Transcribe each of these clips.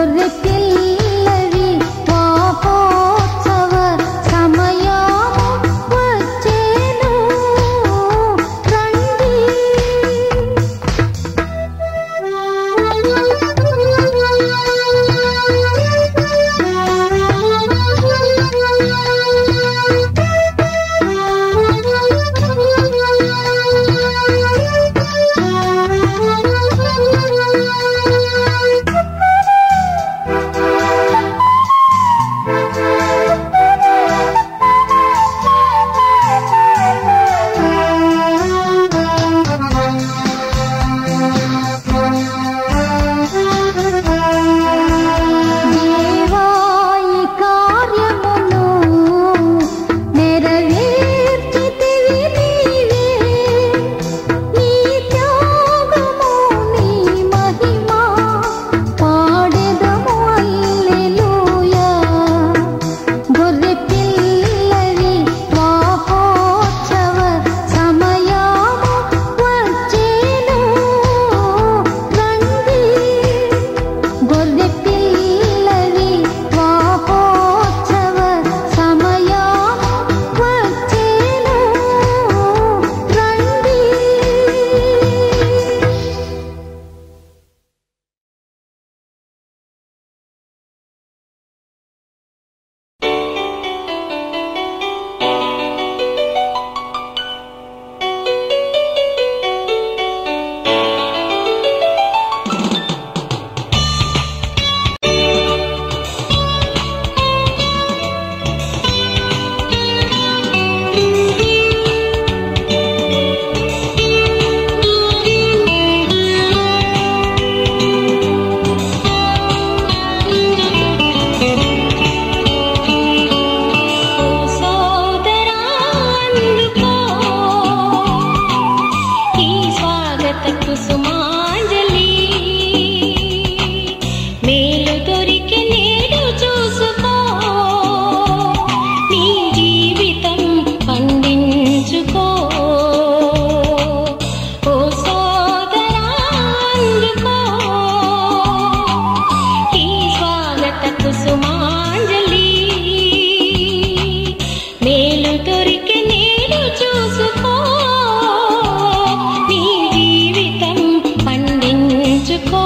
గొర్రె పిల్లవి పాపోత్సవ సమయము వచ్చేను రండి దేవాయి కార్యమును నెరవేర్చితివి నీవే నీ త్యాగము నీ మహిమ పాడెదము హల్లెలూయా గొర్రె పిల్లవి మహోత్సవ సమయము వచ్చేను రండి గొర్రె పిల్లవి మహోత్సవ సమయము వచ్చేను రండి సోదరా అందుకో ఈ స్వాగత కుసుమాంజలి మేలు దొరికి నేడు చూసుకో నీ జీవితం పండించుకో ఓ సోదరా అందుకో ఈ స్వాగత కుసుమాంజలి మేలు దొరికి నేడు చూసుకో నీ జీవితం పండించుకో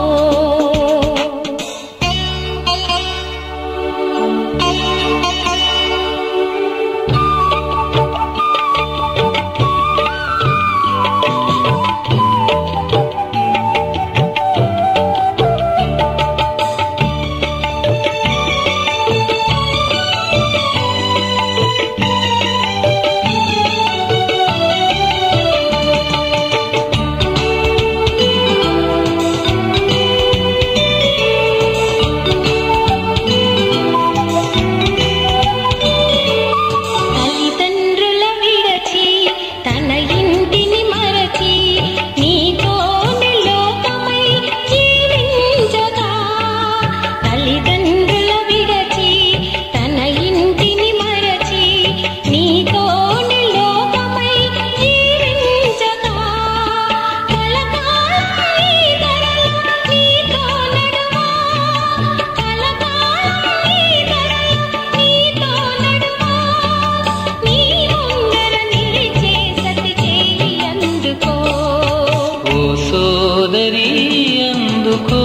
తల్లిదండ్రుల విడచి తన ఇంటిని మరచి నీతోని లోకమై జీవించగా తల్లిదండ్రుల విడచి తన ఇంటిని మరచి నీతోని లోకమై జీవించగా కలకాలం ఈ ధరలో నీతో నడువా కలకాలం ఈ ధరలో నీతో నడువా నీ ముందర నిలిచే సతి చేయి అందుకో ఓ సోదరి అందుకో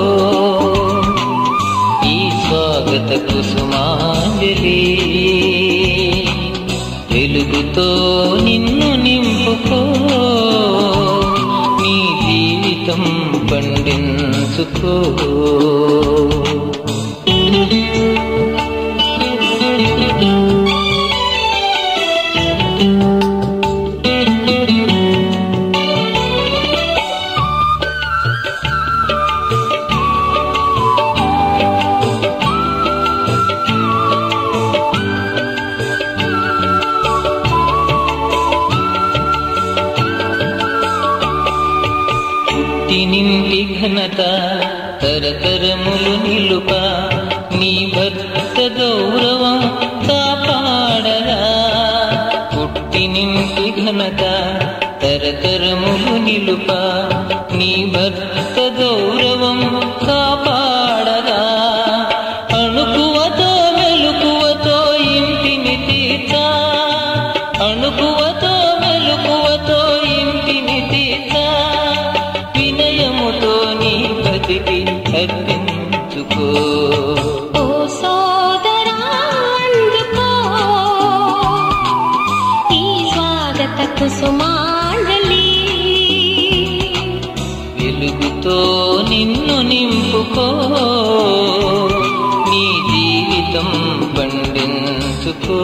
ఈ స్వాగత కుసుమాంజలి వెలుగుతో నిన్ను నింపుకో నీ జీవితం పండించుకో పుట్టినింటి ఘనత తరతరములు నిలుప నీ భర్త గౌరవం కాపాడరా పుట్టినింటి ఘనత తరతరములు నిలుప నీ భర్త గౌరవం కాపాడరా పండించుకో ఓ సోదరా అందుకో ఈ స్వాగత కుసుమాంజలి వెలుగుతో నిన్ను నింపుకో నీ జీవితం పండించుకో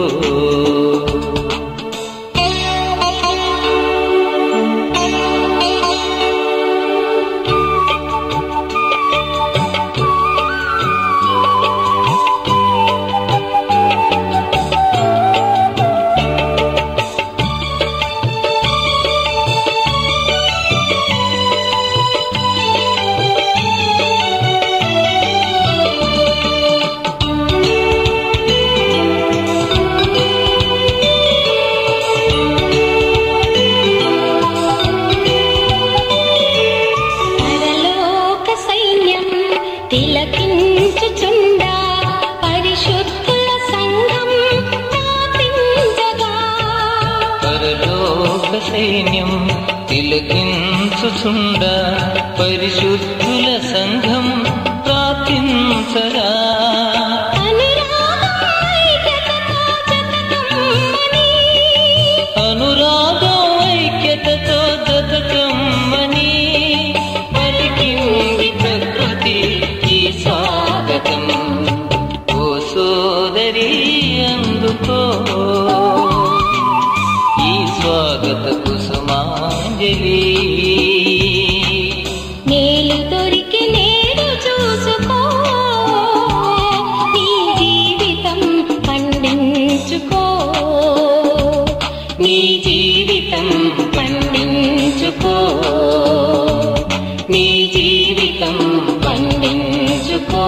పరలోక సైన్యం తిలకించుచుండా పరిశుద్ధుల సంఘం ప్రార్థించగా పరలోక సైన్యం తిలకించుచుండ పరిశుద్ధుల సంఘం ప్రార్థించగా అనురాగం ఐక్యతతో జతకమ్మని. అనురాగం ఐక్యతతో జతకమ్మని పలికింది ప్రకృతి ఈ స్వాగతం ఓ సోదరి అందుకో ఈ స్వాగత కుసుమాంజలి మేలు దొరికి నేడు చూసుకో నీ జీవితం పండించుకో నీ జీవితం పండించుకో నీ జీవితం పండించుకో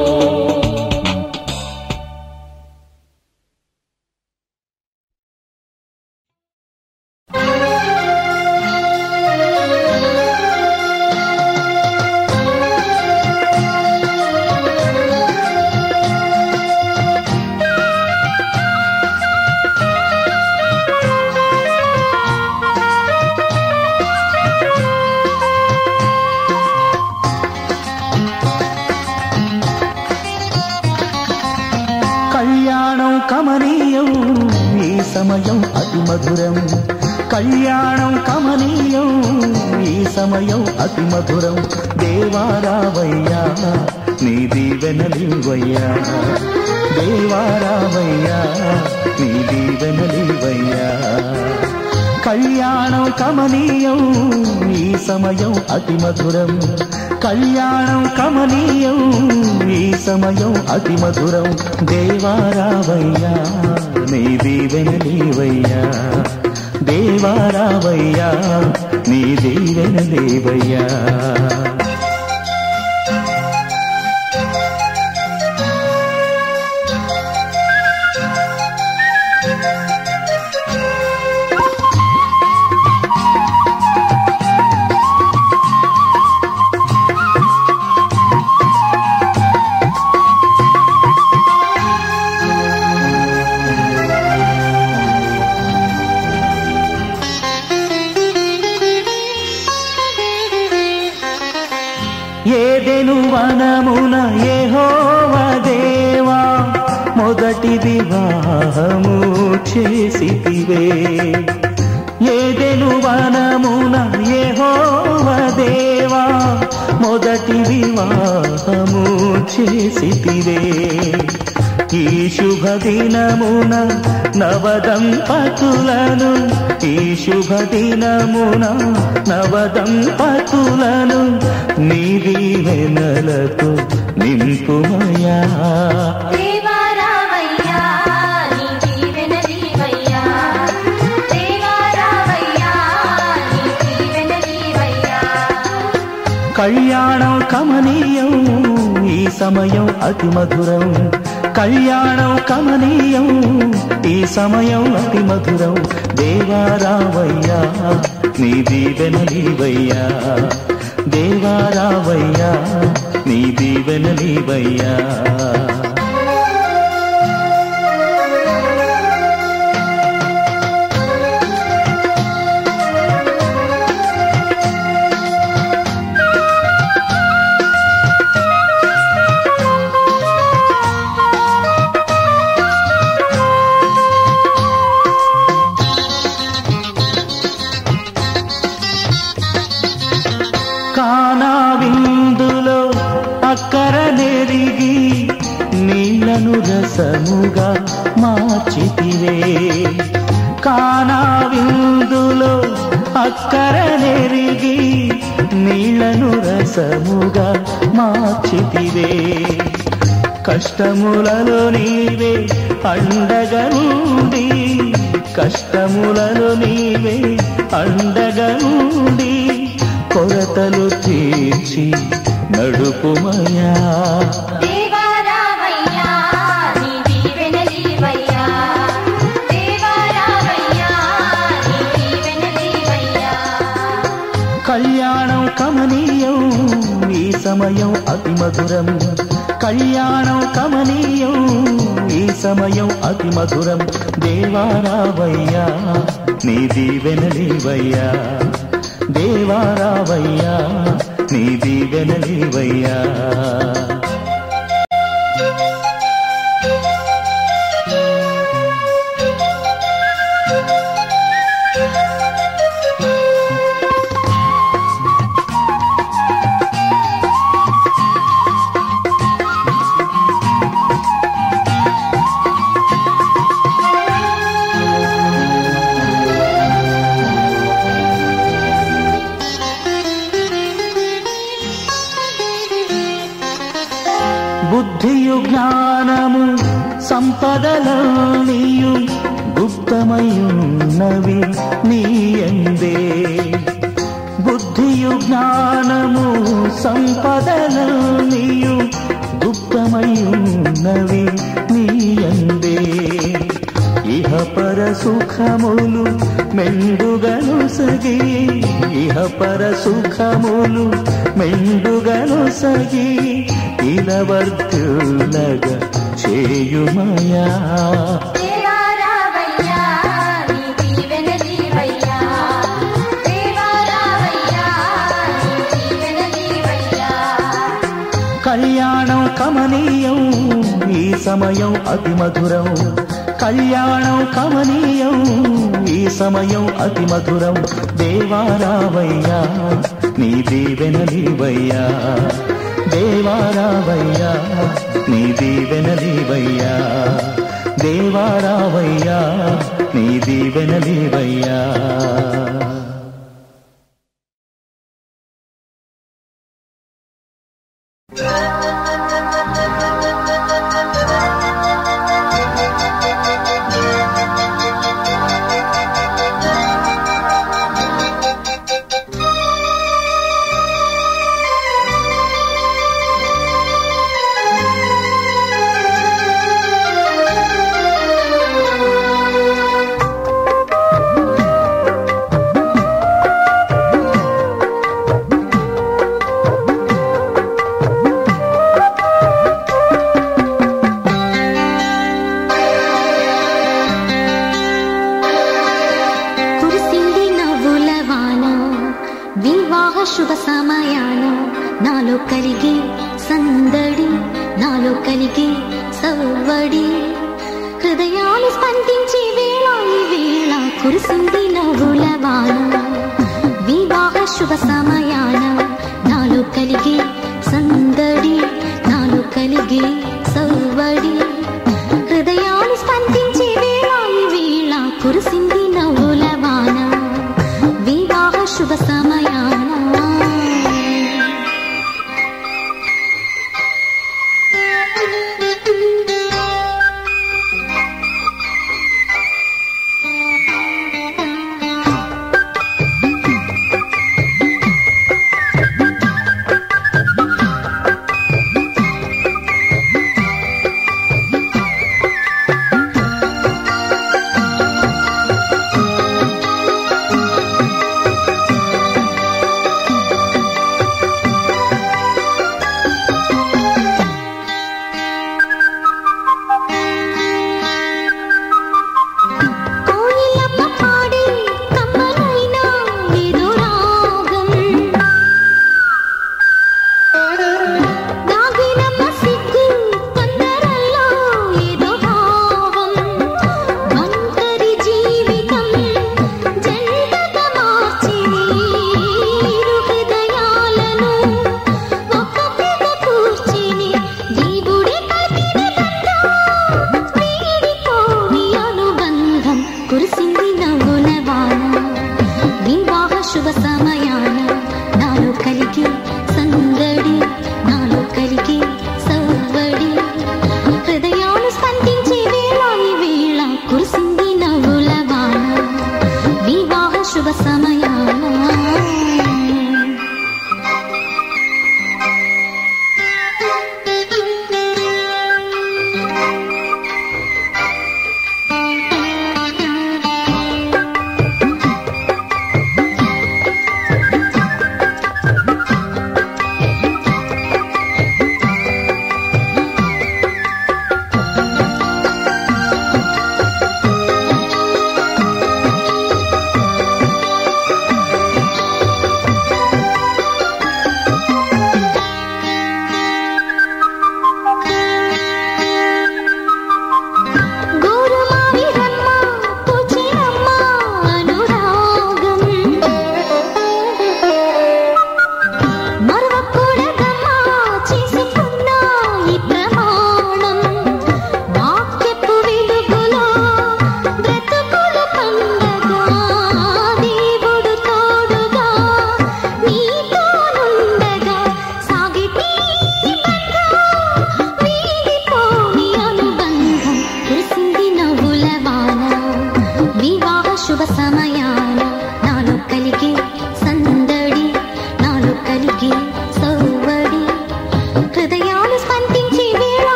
కళ్యాణం కమనీయం ఈ సమయం అతి మధురం కళ్యాణం కమనీయం ఈ సమయం అతి మధురం దేవారావయ్యా నీ దీవెనలివయ్యా దేవారావయ్యా నీ దీవెనలివయ్యా కళ్యాణం కమనీయం ఈ సమయం అతి మధురం కళ్యాణం కమనీయం ఈ సమయం అతి మధురం దేవారావయ్యా నీ దీవెనలేవయ్యా దేవారావయ్యా నీ దీవెనలేవయ్యా ఏదెను వనమున ఏహోవ దేవా మొదటి వివాహము చేసితివే ఏదెను వనమున ఏహోవ దేవా మొదటి వివాహము చేసితివే ఈ శుభ దినమున నవదంపతులను ఈ శుభ దినమున నవదంపతులను నీ దీవెనలతో నింపుమయా దేవారావయ్యా నీ దీవెనలీవయ్యా దేవారావయ్యా నీ దీవెనలీవయ్యా కళ్యాణం కమనీయం ఈ సమయం అతి మధురం కళ్యాణం కమనీయం ఈ సమయం అతి మధురం దేవారావయ్యా నీ దీవెనలీవయ్యా దేవారావయ్యా నీ దీవెనలీవయ్యా నెరిగి నీళ్లను రసముగా మార్చితివే కానా విందులో అక్కర నెరిగి నీళ్లను రసముగా మార్చితివే కష్టములలో నీవే అండగా నుండి కష్టములలో నీవే అండగా నుండి కొరతలు తీర్చి నడుపుమయా దేవా రామయ్యా నీ దీవెనలీవయ్యా దేవా రామయ్యా నీ దీవెనలీవయ్యా కళ్యాణం కమనీయం ఈ సమయం అతి మధురం కళ్యాణం కమనీయం ఈ సమయం అతి మధురం దేవారావయ్యా నీ దీవెనలీవయ్యా దేవారావయ్యా నీ దీవెనలీవయ్యా బుద్ధియు జ్ఞానము సంపదలనియు గుప్తమయున్నవి నీయందే బుద్ధియు జ్ఞానము సంపదలనియు గుప్తమయున్నవి నీయందే ఇహ పర సుఖములు మెండుగను సగి ఇహ పర సుఖములు మెండుగను సగి ఇలవర్తులగ చేయుమయా దేవా రామయ్యా నీ దీవెనలీవయ్యా దేవా రామయ్యా నీ దీవెనలీవయ్యా కళ్యాణం కమనీయం ఈ సమయం అతి మధురం కళ్యాణం కమనీయం ఈ సమయం అతి మధురం దేవారావయ్యా నీ దీవెనలీవయ్యా దేవారావయ్యా నీ దీవెనలీవయ్యా దేవారావయ్యా నీ దీవెనలీవయ్యా కురిసింది నవ్వుల వాన వివాహ శుభ సమయాన నాలో కలిగే సందడి నాలో కలిగే సవ్వడి హృదయాలు స్పందించి వేళ ఈ వేళ కురిసింది నవ్వుల వాన వివాహ శుభ సమయాన నాలో కలిగే సందడి నాలో కలిగే సవ్వడి హృదయాలు స్పందించి వేళ ఈ వేళ కురిసింది నవ్వుల వాన వివాహ శుభ సమయాన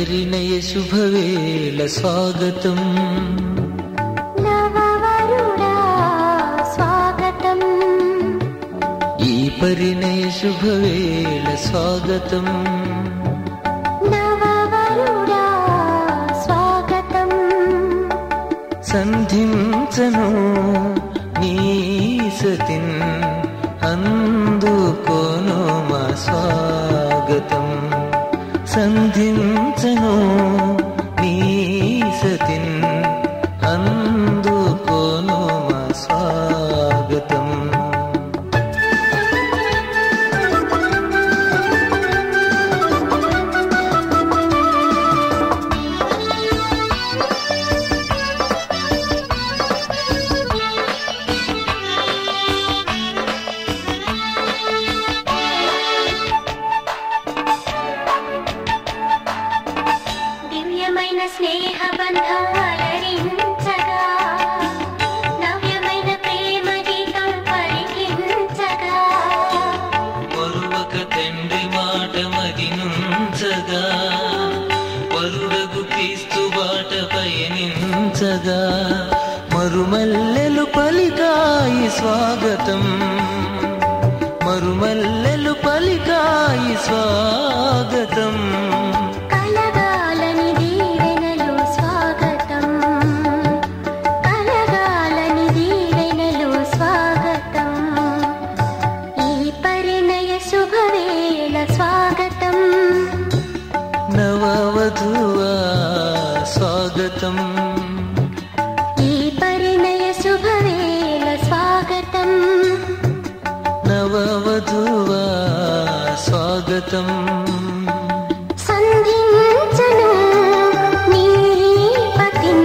పరిణయ శుభవేళ స్వాగతం నవవరుడా స్వాగతం ఈ పరిణయ శుభవేళ స్వాగతం నవవరుడా స్వాగతం సంధించను నీ సతిన్ అందుకోను మా స్వాగతం సంధించను నీ సతిన్ అందుకోను మా స్వాగతం దివ్యమైన స్నేహ బంధం అలరించగా నవ్యమైన ప్రేమ గీతం పలికించగా మరువక తండ్రి మాట మదినుంచగా పరుడగు క్రీస్తు బాట పయనించగా మరుమల్లెలు పలికాయి స్వాగతం మరుమల్లెలు పలికాయి స్వాగతం కలగాలని దీవెనలు స్వాగతం కలగాలని దీవెనలు స్వాగతం ఈ పరిణయ శుభవేళ స్వాగతం నవవధువా స్వాగతం ఈ పరిణయ శుభవేళ స్వాగతం నవవధువా స్వాగతం సంధించను నీ పతిన్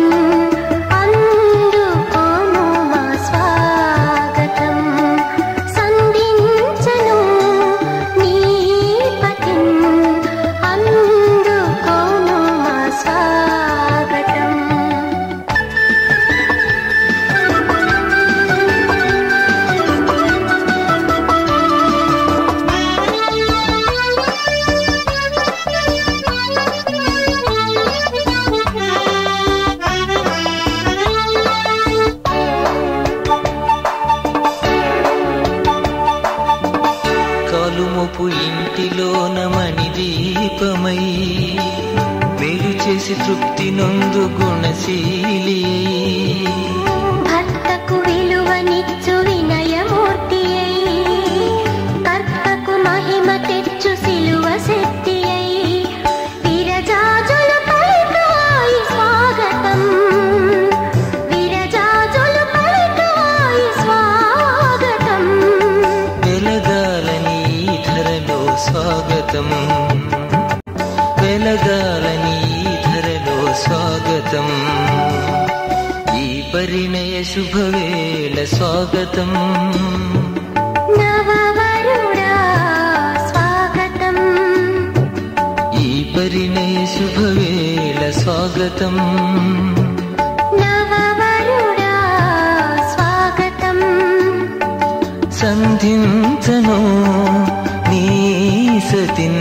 అందుకోను మా స్వాగతం సంధించను నీ పతిన్ అందుకోను మా స్వాగతం కాలుమొపు ఇంటిలోన మణి దీపమై వేరు చేసి తృప్తి నొందు గుణశీలి భర్తకు విలువనిచ్చు వినయమూర్తి అయి కర్తకు మహిమ తెచ్చు సిలువ శక్తి అయి విరజాజులు పలికాయి స్వాగతం విరజాజులు పలికాయి స్వాగతం వెలగాలని ఈ ధరలో స్వాగతం వెలగాలని ఈ ధరలో స్వాగతం ఈ పరిణయ శుభవేళ స్వాగతం నవవరుడా స్వాగతం ఈ పరిణయ శుభవేళ స్వాగతం నవవరుడా స్వాగతం సంధించను నీ సతిన్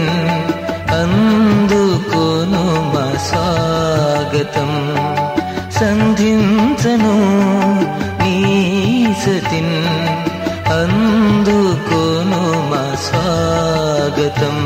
అందుకోను మా స్వాగతం సంధించను నీ సతిన్ అందుకోను మా స్వాగతం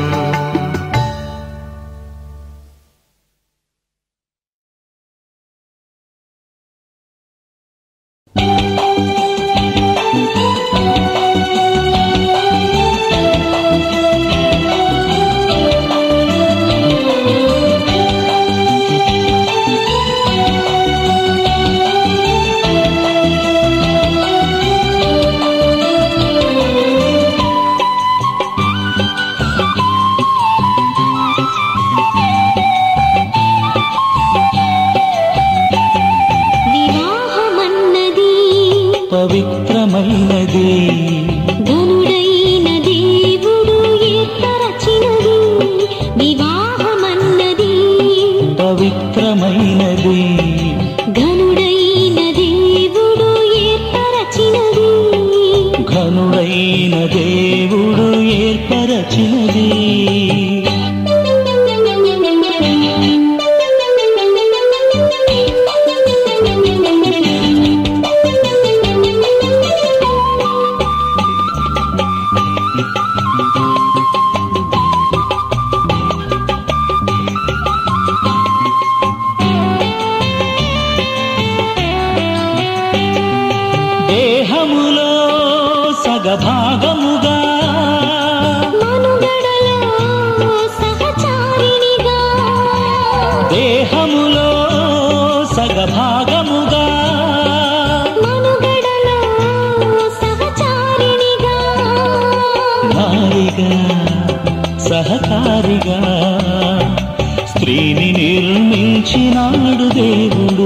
స్త్రీని నిర్మించినాడు దేవుడు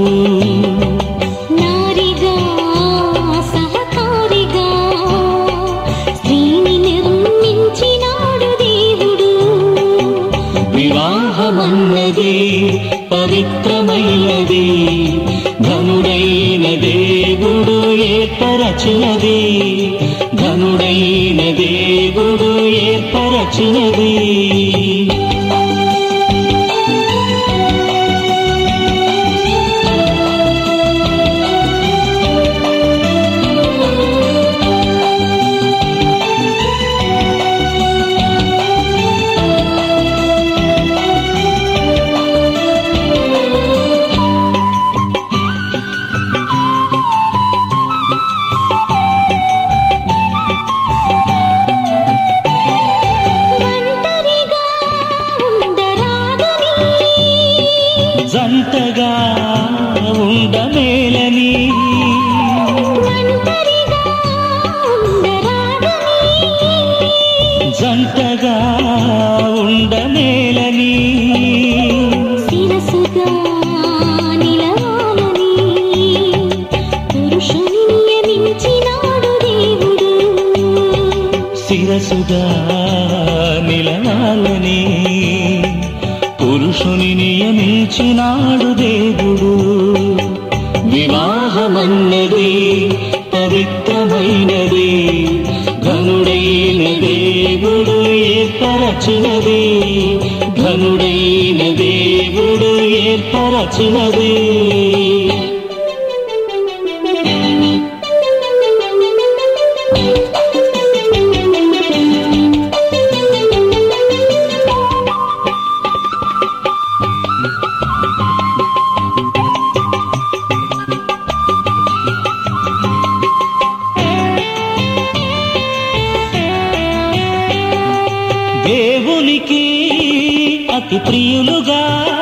నారిగా సహకారిగా స్త్రీని నిర్మించినాడు దేవుడు వివాహమన్నది పవిత్రమైనది ధనుడైన దేవుడు ఏర్పరచినది ధనుడైన దేవుడు ఏర్పరచినది ఒంటరిగా ఉండరాదని జంటగా ఉండమేలని ఒంటరిగా ఉండరాదని జంటగా ఉండమేలని శిరసుగా నిలవాలని పురుషుని నియమించినాడు దేవుడు శిరసుగా నిలవాలని పురుషుని నియమించినాడు దేవుడు వివాహమన్నది పవిత్రమైనది ఘనుడైన దేవుడు ఏర్పరచినది ఘనుడైన దేవుడు ఏర్పరచినది దేవునికి అతి ప్రియులుగా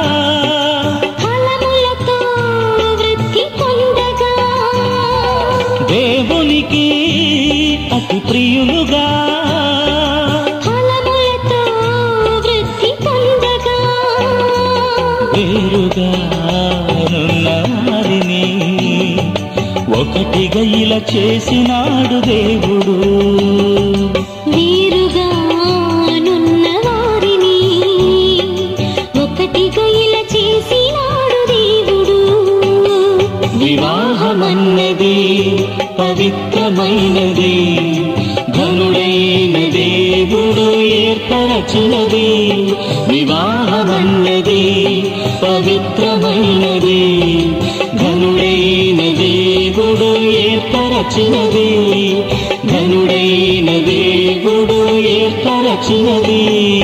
ఫలములతో వృద్ధి పొందగా దేవునికి అతి ప్రియులుగా ఫలములతో వృద్ధి పొందగా వేరుగా నున్న వారిని ఒకటిగా ఇలా చేసినాడు దేవుడు వీరుగా నున్న వారిని ఒకటిగా ఇలా చేసినాడు దేవుడు వివాహమన్నది పవిత్రమైనది ధనుడైన దేవుడు ఏర్పరచినది వివాహమన్నది పవిత్రమైనది ధనుడైన దేవుడు ఏర్పరచినది ధనుడైన దేవుడు ఏర్పరచినది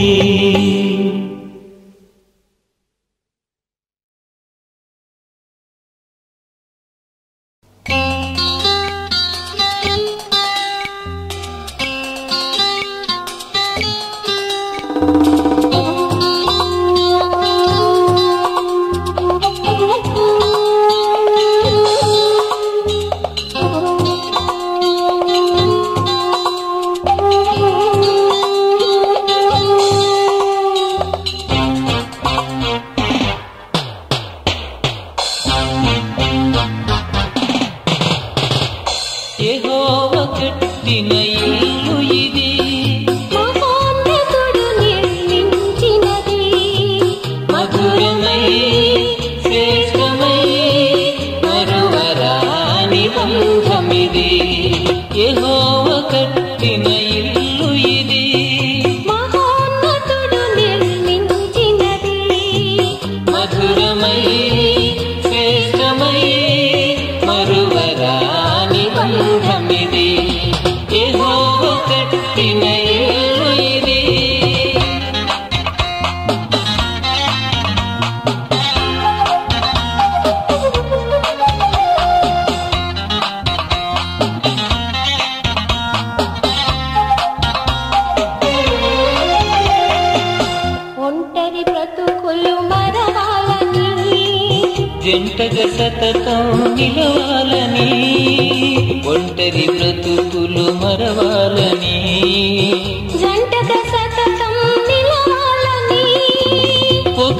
యెహోవ కట్టిన ఇల్లు ఇది మహోన్నతుడు నిర్మించినది మధురమై శ్రేష్టమై మరువరాని బంధమిది యెహోవ కట్టిన ఇల్లు ఇది మహోన్నతుడు నిర్మించినది మధురమై శ్రేష్టమై మరువరాని బంధమిది యెహోవ కట్టిన ఇల్లు ఇది ఒంటరి బ్రతుకులు మరవాలని జంటగా సతతం నిలవాలని ఒంటరి బ్రతుకులు మరవాలని జంటగా సతతం నిలవాలని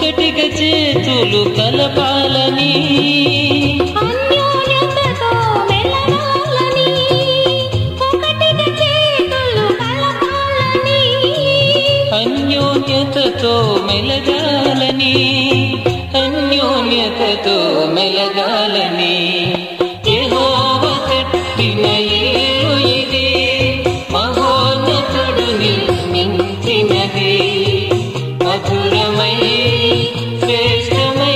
ఒకటిగా చేతులు కలపాలని అన్యోన్యతతో మెలగాలని ఒకటిగా చేతులు కలపాలని అన్యోన్యతతో మెలగాలని అన్యోన్యతతో మెలగాలని యెహోవా కట్టిన ఇల్లు ఇది మహోన్నతుడు నిర్మించినది మధురమై శ్రేష్టమై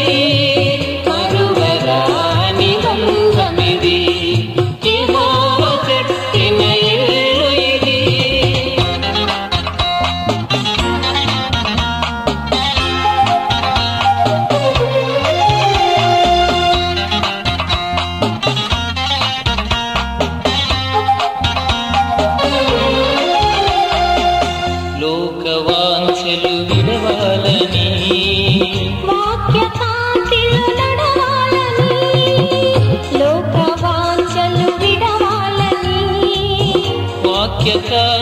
మరువరాని బంధమిది యెహోవా కట్టిన ఇల్లు ఇది లోకవాంఛలు విడవాలని వాక్య కాంతిలో నడవాలని లోక వాంఛలు విడవాలని వాక్య